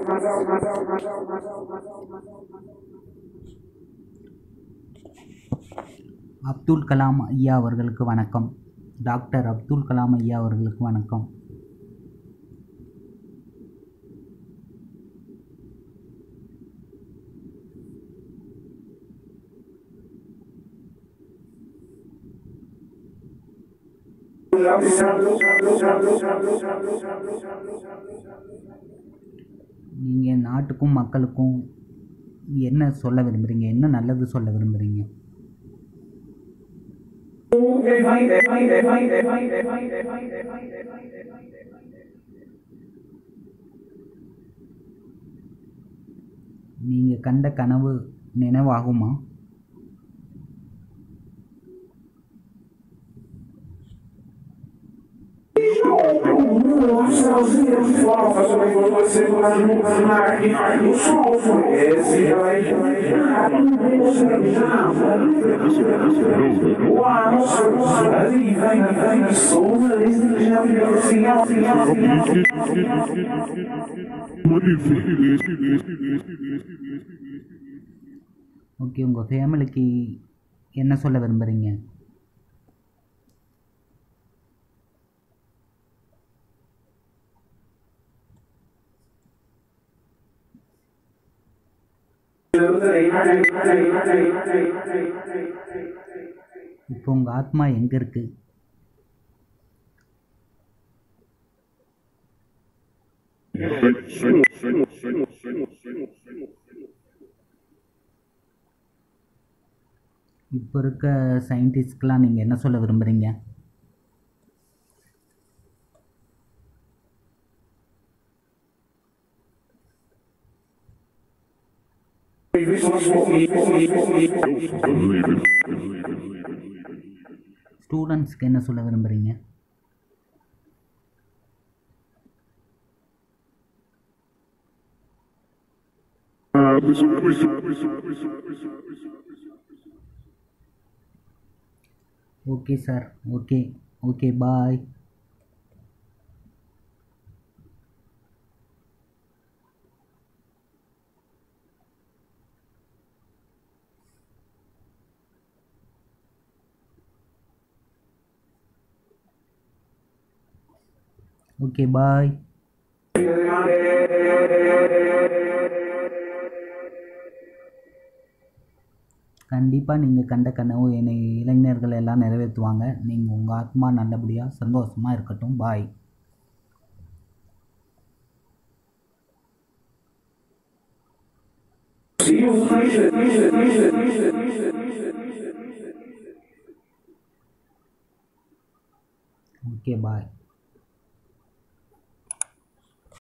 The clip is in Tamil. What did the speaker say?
அப்துல் கலாம் ஐயா அவர்களுக்கு வணக்கம் டாக்டர் அப்துல் கலாம் ஐயா அவர்களுக்கு வணக்கம் நீங்கள் நாட்டுக்கும் மக்களுக்கும் என்ன சொல்ல விரும்புகிறீங்க என்ன நல்லது சொல்ல விரும்புகிறீங்க நீங்கள் கண்ட கனவு நினைவாகுமா ஓகே உங்கள் ஃபேமிலிக்கு என்ன சொல்ல விரும்புகிறீங்க இப்போ உங்கள் ஆத்மா எங்கே இருக்குது இப்போ இருக்க சயின்டிஸ்ட்க்கெலாம் நீங்கள் என்ன சொல்ல விரும்புகிறீங்க ஸ்டூடெண்ட்ஸ்க்கு என்ன சொல்ல விரும்புகிறீங்க okay sir okay okay bye okay bye கண்டிப்பாக நீங்கள் கண்ட கனவு என்னை இளைஞர்கள் எல்லாம் நிறைவேற்றுவாங்க நீங்கள் உங்கள் ஆத்மா நல்லபடியாக சந்தோஷமாக இருக்கட்டும் பாய் ஓகே பாய்